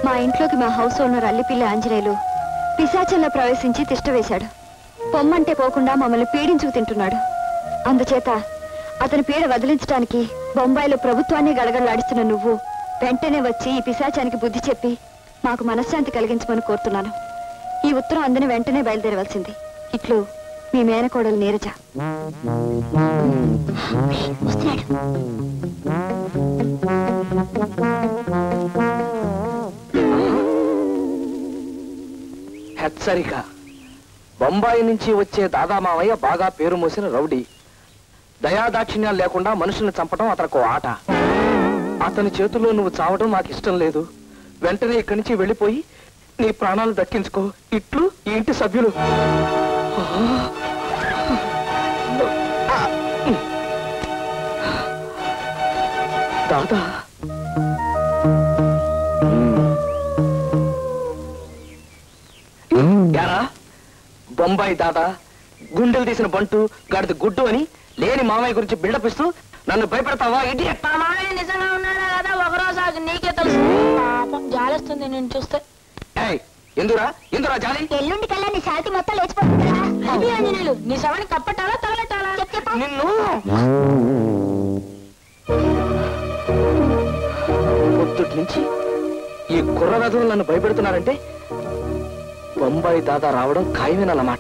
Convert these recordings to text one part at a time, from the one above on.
మా ఇంట్లోకి మా హౌస్ ఓనర్ అల్లిపిల్లి ఆంజనేయులు పిశాచంలో ప్రవేశించి తిష్ట వేశాడు పొమ్మంటే పోకుండా మమ్మల్ని పీడించుకు తింటున్నాడు అందుచేత అతని పీడ వదిలించడానికి బొంబాయిలో ప్రభుత్వాన్ని గడగడలాడిస్తున్న నువ్వు వెంటనే వచ్చి ఈ పిశాచానికి బుద్ధి చెప్పి మాకు మనశ్శాంతి కలిగించమని కోరుతున్నాను ఈ ఉత్తరం అందని వెంటనే బయలుదేరవలసింది ఇట్లు మీ మేనకోడలు నీరజ వస్తున్నాడు హెచ్చరిక బొంబాయి నుంచి వచ్చే దాదా మావయ్య బాగా పేరు మోసిన రౌడీ దయాదాక్షిణ్యాలు లేకుండా మనుషుల్ని చంపడం అతనికి ఆట అతని చేతుల్లో నువ్వు చావడం నాకు ఇష్టం లేదు వెంటనే ఇక్కడి నుంచి వెళ్ళిపోయి నీ ప్రాణాలు దక్కించుకో ఇట్లు ఈ ఇంటి సభ్యులు దాదా యారా బొంబాయి దాదా గుండెలు తీసిన బంటు గాడిద గుడ్డు అని లేని మామయ్య గురించి బిల్డప్ ఇస్తూ నన్ను భయపెడతావా ఇడియట్ మా మామయ్య నిజంగా ఉన్నాడా కదా ఒకరోజు ఆగి నీకే తెలుసు పాపం జాలేస్తుంది నేను చూస్తే ఏయ్, ఎందురా ఎందురా జాలి ఎల్లుండి కల్లా నీ శాంతి మొత్తం లేచిపోతుందా అది ఆంజనేయులు నీ శవాన్ని కప్పటాలా తగలెట్టాలా నిన్ను పొద్దుటి నుంచి ఈ కుర్ర వెధవులు నన్ను భయపెడుతున్నారంటే బొంబాయి దాదా రావడం ఖాయమేనన్నమాట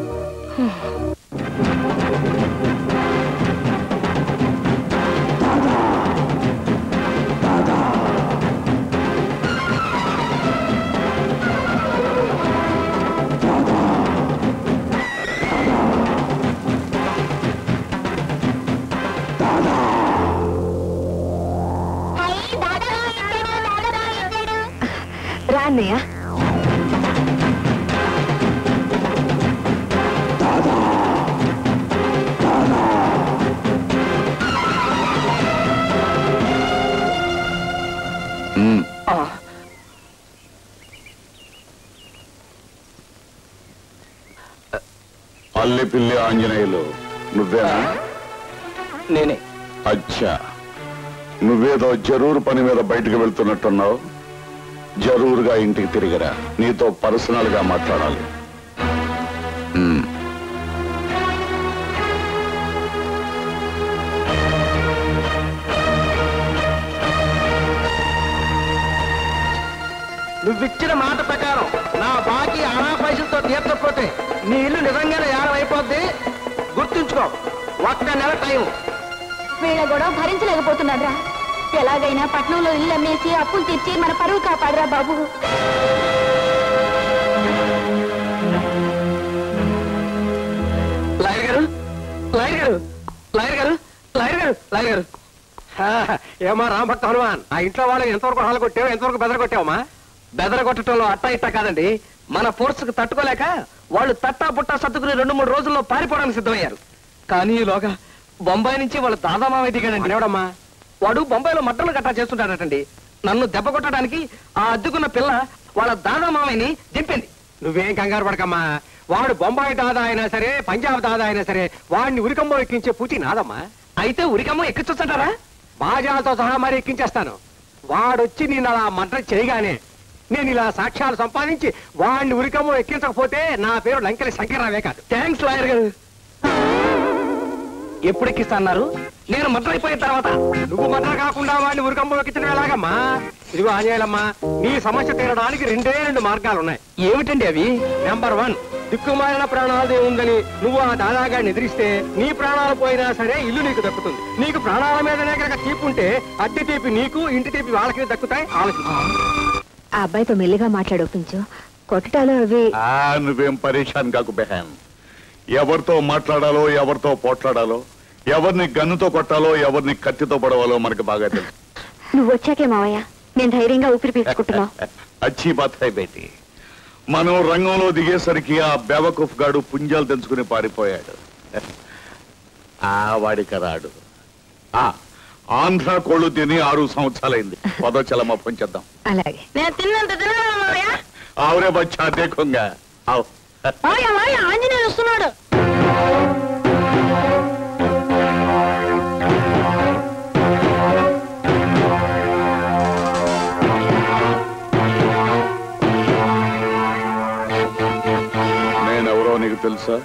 రా అన్నయ్య ఆ, అల్లి పిల్లి ఆంజనేయులు నువ్వేనా నేనే అచ్చా నువ్వేదో జరూరు పని మీద బయటకు వెళ్తున్నట్టున్నావు జరూరుగా ఇంటికి తిరిగిరా నీతో పర్సనల్ గా మాట్లాడాలి ఉమ్. నువ్విచ్చిన మాట ప్రకారం నా బాకీ అనా పైసలతో తీర్చకపోతే నీ ఇల్లు నిజంగానే యానం అయిపోద్ది గుర్తుంచుకో ఒక్క నెల టైం వీళ్ళ గొడవ భరించలేకపోతున్నాడు రా ఎలాగైనా పట్నంలో ఇల్లు అమ్మేసి అప్పులు తీర్చి మన పరువు కాపాడరా బాబు లాయర్ గారు లాయర్ గారు లాయర్ గారు లాయర్ గారు లాయర్ గారు ఏమా రామభక్త హనుమాన్ ఆ ఇంట్లో వాళ్ళకి ఎంతవరకు హాలు కొట్టావు ఎంతవరకు బెదర కొట్టావమ్మా బెదర కొట్టడంలో అట్టా ఇట్టా కాదండి మన ఫోర్స్ కు తట్టుకోలేక వాళ్ళు తట్టా పుట్టా సర్దుకుని రెండు మూడు రోజుల్లో పారిపోవడానికి సిద్ధమయ్యారు కానీ ఈలోగా బొంబాయి నుంచి వాళ్ళ దాదా మామయ్య దిగాడండి అనేవడమ్మా వాడు బొంబాయిలో మట్టలు గట్టా చేస్తుంటాడటండి నన్ను దెబ్బ కొట్టడానికి ఆ అద్దుకున్న పిల్ల వాళ్ళ దాదా మామయ్యని దింపింది నువ్వేం కంగారు పడకమ్మా వాడు బొంబాయి దాదా అయినా సరే పంజాబ్ దాదా అయినా సరే వాడిని ఉరికంబో ఎక్కించే పూచి నాదమ్మా అయితే ఉరికమ్మ ఎక్కించొచ్చంటారా బాజాలతో సహా మరి ఎక్కించేస్తాను వాడొచ్చి నేను అలా మంట చేయగానే నేను ఇలా సాక్ష్యాలు సంపాదించి వాడిని ఉరికమ్మో ఎక్కించకపోతే నా పేరు లంకెల శంకర్రావే కాదు థ్యాంక్స్ లాయర్ గారు ఎప్పుడు ఎక్కిస్తా అన్నారు నేను మటర్ అయిపోయిన తర్వాత నువ్వు మద్ర కాకుండా వాడిని ఉరికంబో ఎక్కించడం ఎలాగమ్మా ఇదిగో ఆంజనేయులమ్మా నీ సమస్య తీరడానికి రెండే రెండు మార్గాలు ఉన్నాయి ఏమిటండి అవి నెంబర్ వన్ దిక్కుమాలిన ప్రాణాలదే ఉందని నువ్వు ఆ దాదాగాడిని ఎదిరిస్తే నీ ప్రాణాలు పోయినా సరే ఇల్లు నీకు దక్కుతుంది నీకు ప్రాణాల మీదనే కనుక తీపి ఉంటే అద్దె తీపి నీకు ఇంటి తీపి వాళ్ళకి దక్కుతాయి ఆలోచించు ఆ అబ్బాయితో మెల్లిగా మాట్లాడొప్పించు కొట్టటాలు అవి ఆ, నువ్వేం పరేషాన్ కాకు బెహాన్ ఎవరితో మాట్లాడాలో ఎవరితో పోట్లాడాలో ఎవరిని గన్నుతో కొట్టాలో ఎవరిని కత్తితో పడవాలో మనకు బాగా తెలుసు నువ్వు వచ్చాకే మావయ్య నేను ధైర్యంగా ఊపిరి పీల్చుకుంటున్నావు అచ్చి బాత్ హై బేటి మనం రంగంలో దిగేసరికి ఆ బెవకుఫ్ గాడు పుంజాలు తెంచుకుని పారిపోయాడు ఆ వాడిక రాడు ఆ ఆంధ్ర కోళ్ళు తిని ఆరు సంవత్సరాలైంది పదోచలమ్మ పొంచేద్దాం అలాగే నేను తిన్నంత తిన్నాను మామయ్య ఆవురే బచ్చా దేఖంగా ఆవు మామయ్య మామయ్య ఆంజనేయులు వస్తున్నాడు తెలుసా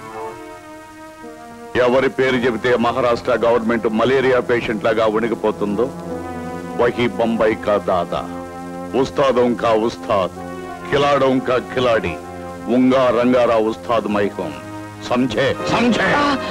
ఎవరి పేరు చెబితే మహారాష్ట్ర గవర్నమెంట్ మలేరియా పేషెంట్ లాగా వణికిపోతుందో వహీ బొంబాయి కా దాదా ఉస్తాదం కా ఉస్తాద్ ఖిలాడం కా ఖిలాడి ఉంగా రంగారా ఉస్తాద్ మైహం సంజే సంజే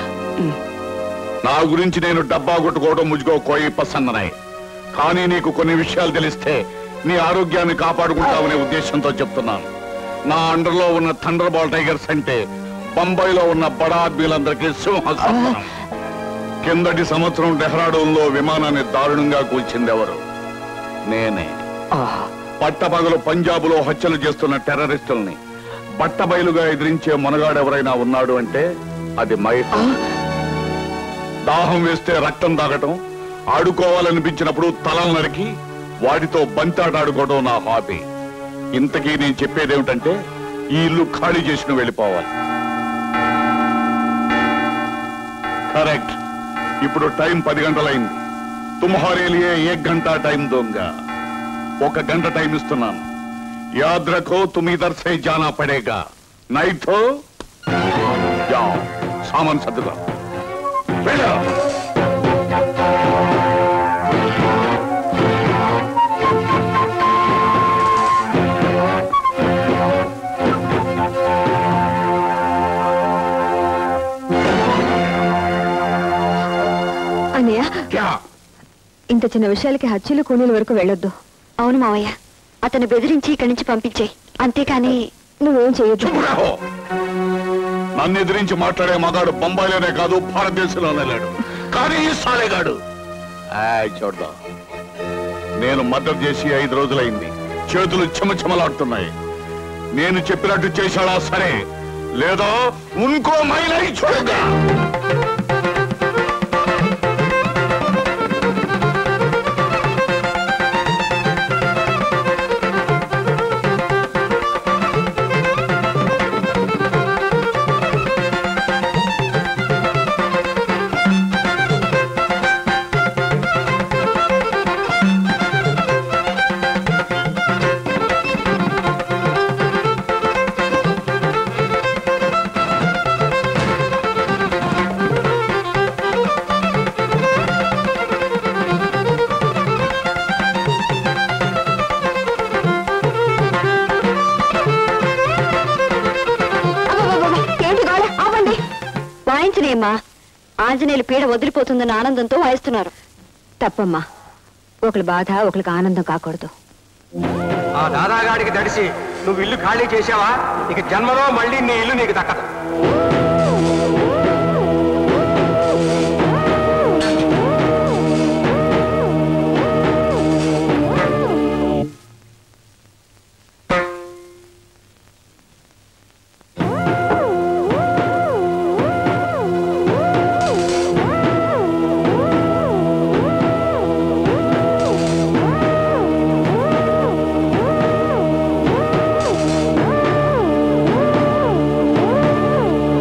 నా గురించి నేను డబ్బా కొట్టుకోవడం ముజుగో కోయి పసన్ననాయి కానీ నీకు కొన్ని విషయాలు తెలిస్తే నీ ఆరోగ్యాన్ని కాపాడుకుంటావనే ఉద్దేశంతో చెప్తున్నాను నా అండర్లో ఉన్న థండర్ బాల్ టైగర్స్ అంటే బొంబాయిలో ఉన్న బడా ఆద్మీలందరికీ సింహస్వప్నం కిందటి సంవత్సరం డెహ్రాడూన్లో విమానాన్ని దారుణంగా కూల్చింది ఎవరు నేనే పట్టపగలు పంజాబులో హత్యలు చేస్తున్న టెర్రరిస్టుల్ని బట్టబయలుగా ఎదిరించే మొనగాడెవరైనా ఉన్నాడు అంటే అది మైహం దాహం వేస్తే రక్తం తాగటం ఆడుకోవాలనిపించినప్పుడు తలలు నరికి వాటితో బంతాట ఆడుకోవడం నా హాబీ ఇంతకీ నేను చెప్పేదేమిటంటే ఈ ఇల్లు ఖాళీ చేసి నువ్వు వెళ్ళిపోవాలి కరెక్ట్ ఇప్పుడు టైం పది గంటలైంది తుమ్హారే లియే ఏక్ గంట టైం దొంగ ఒక గంట టైం ఇస్తున్నాను యాద్ రఖో తుమ్ ఇధర్ సే జానా పడేగా నైట్ తో జాओ సామాన్ సర్దుగా వెళ్ళు అన్నయ్య క్యా ఇంత చిన్న విషయాలకి హత్యలు కూలీల వరకు వెళ్ళొద్దు అవును మావయ్య అతను బెదిరించి ఇక్కడి నుంచి పంపించేయి అంతేకాని నువ్వేం చేయొద్దు చూపు రాహో నన్ను ఎదిరించి మాట్లాడే మగాడు బొంబాయిలోనే కాదు భారతదేశంలోనే లేడు కానీ ఈ సాలేగాడు ఆయ్ చూద్దాం నేను మద్దతు చేసి ఐదు రోజులైంది చేతులు చెమచెమలాడుతున్నాయి నేను చెప్పినట్టు చేశాడా సరే లేదా ఇంకో మైలై చూడగా అబ్బబ్బబ్బబ్బ, ఏంటి గోళ ఆపండి వాయించనేమ్మా ఆంజనేయులు పీడ వదిలిపోతుందన్న ఆనందంతో వాయిస్తున్నారు తప్పమ్మా ఒకరి బాధ ఒకరికి ఆనందం కాకూడదు ఆ దాదాగాడికి తడిసి నువ్వు ఇల్లు ఖాళీ చేసావా ఇక జన్మలో మళ్ళీ నీ ఇల్లు నీకు దక్కదు ఆ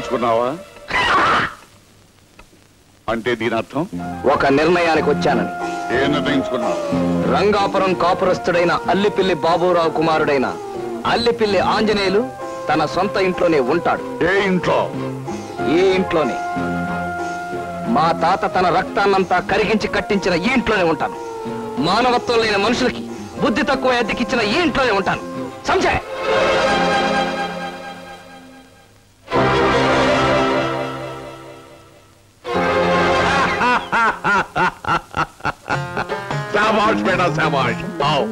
నిర్ణయించుకున్నావా అంటే దీని అర్థం ఒక నిర్ణయానికి వచ్చానని ఏ నిర్ణయించుకున్నావు రంగాపురం కాపురస్తుడైన అల్లిపిల్లి బాబురావు కుమారుడైన అల్లిపిల్లి ఆంజనేయులు తన సొంత ఇంట్లోనే ఉంటాడు ఏ ఇంట్లో ఈ ఇంట్లోనే మా తాత తన రక్తాన్నంతా కరిగించి కట్టించిన ఈ ఇంట్లోనే ఉంటాను మానవత్వం లేని మనుషులకి బుద్ధి తక్కువ అద్దెకిచ్చిన ఈ ఇంట్లోనే ఉంటాను సంజయ్ శాబాష్ బేటా శాబాష్ ఆవ్.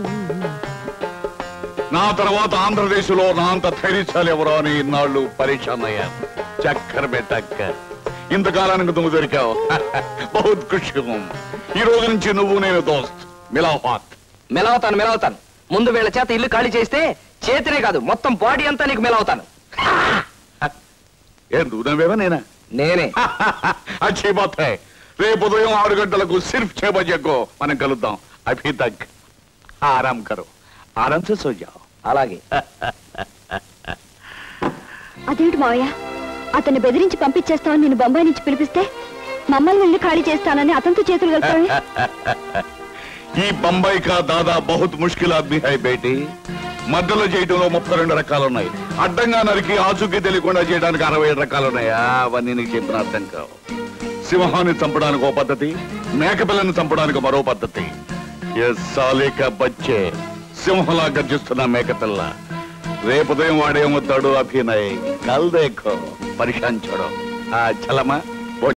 నా తర్వాత ఆంధ్రదేశ్లో నా అంత ధైర్యశాలి ఎవరో అని ఇన్నాళ్ళు పరీక్షాన్ అయ్యాను చక్కర్ బెట్టక్కర్ ఇంతకాలానికి నువ్వు దొరికావు బహుత్ ఖుషి హూం. ఈ రోజు నుంచి నువ్వు నేను దోస్త్ మిలాహాత్ మెలవుతాను మెలవుతాను ముందు వీళ్ళ చేత ఇల్లు ఖాళీ చేస్తే చేతినే కాదు మొత్తం బాడీ అంతా నీకు మెలవుతాను ఏ నువ్వు నవ్వేవా నేనా నేనే అచ్చీ బాత్ హై రేపు ఉదయం ఆరు గంటలకు సిర్ఫ్ ఛే బజేకో మనం కలుద్దాం అభి తక్ ఆరాం కరో ఆరాం సే సో జాओ అలాగే అదేమిటి మావయ్య అతన్ని బెదిరించి పంపించేస్తామని నేను బొంబాయి నుంచి పిలిపిస్తే మమ్మల్ని ఇల్లు ఖాళీ చేస్తానని అతనితో చేతులు కలుపుతావే ఈ బొంబాయి కా దాదా బహుత్ ముష్కిల్ ఆద్మీ హై బేటీ మధ్యలో చేయడంలో ముప్పై రెండు రకాలు ఉన్నాయి అడ్డంగా నరికి ఆచూకీ తెలియకుండా చేయడానికి అరవై ఏడు రకాలు ఉన్నాయా అవన్నీ నీకు చెప్పిన అర్థం కావు సింహాన్ని చంపడానికి ఓ పద్ధతి మేకపిల్లని చంపడానికి మరో పద్ధతి ఏ సాలేక బచ్చే సింహలా గర్జిస్తున్న మేకపిల్ల రేపు ఉదయం వాడేమవుతాడు అభినయ్ కల్ దేఖో పరిశాన్ చూడు ఆ చలమా